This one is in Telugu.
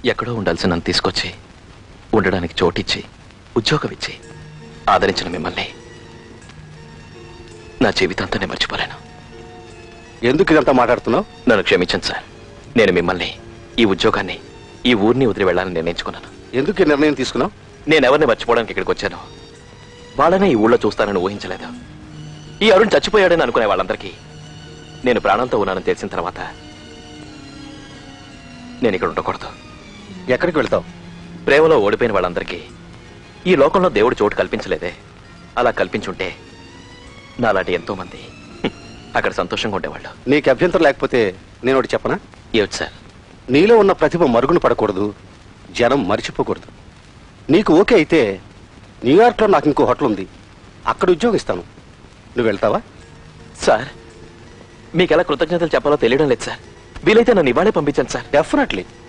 ఎక్కడో ఉండాల్సిన నన్ను తీసుకొచ్చి ఉండడానికి చోటిచ్చి ఉద్యోగం ఇచ్చి ఆదరించిన మిమ్మల్ని నా జీవితాంతా నేను మర్చిపోలేను ఎందుకు ఇదంతా మాట్లాడుతున్నావు నన్ను క్షమించండి సార్ నేను మిమ్మల్ని ఈ ఉద్యోగాన్ని ఈ ఊరిని వదిలి వెళ్ళాలని నిర్ణయించుకున్నాను ఎందుకు ఈ నిర్ణయం తీసుకున్నావు నేను ఎవరిని మర్చిపోవడానికి ఇక్కడికి వచ్చాను వాళ్ళనే ఈ ఊళ్ళో చూస్తానని ఊహించలేదు ఈ అరుణ్ చచ్చిపోయాడని అనుకునే వాళ్ళందరికీ నేను ప్రాణంతో ఉన్నానని తెలిసిన తర్వాత నేను ఇక్కడ ఉండకూడదు ఎక్కడికి వెళ్తావు ప్రేమలో ఓడిపోయిన వాళ్ళందరికీ ఈ లోకంలో దేవుడు చోటు కల్పించలేదే అలా కల్పించుంటే నాలాంటి ఎంతో మంది హ్మ్, అక్కడ సంతోషంగా ఉండేవాళ్ళు నీకు అభ్యంతరం లేకపోతే నేను ఒకటి చెప్పనా ఏమిటి సార్ నీలో ఉన్న ప్రతిభ మరుగున పడకూడదు జనం మర్చిపోకూడదు నీకు ఓకే అయితే న్యూయార్క్లో నాకు ఇంకో హోటల్ ఉంది అక్కడ ఉద్యోగం ఇస్తాను నువ్వు వెళ్తావా సార్ మీకు ఎలా కృతజ్ఞతలు చెప్పాలో తెలియడం లేదు సార్ వీలైతే నన్ను ఇవాళే పంపించండి సార్ డెఫినెట్లీ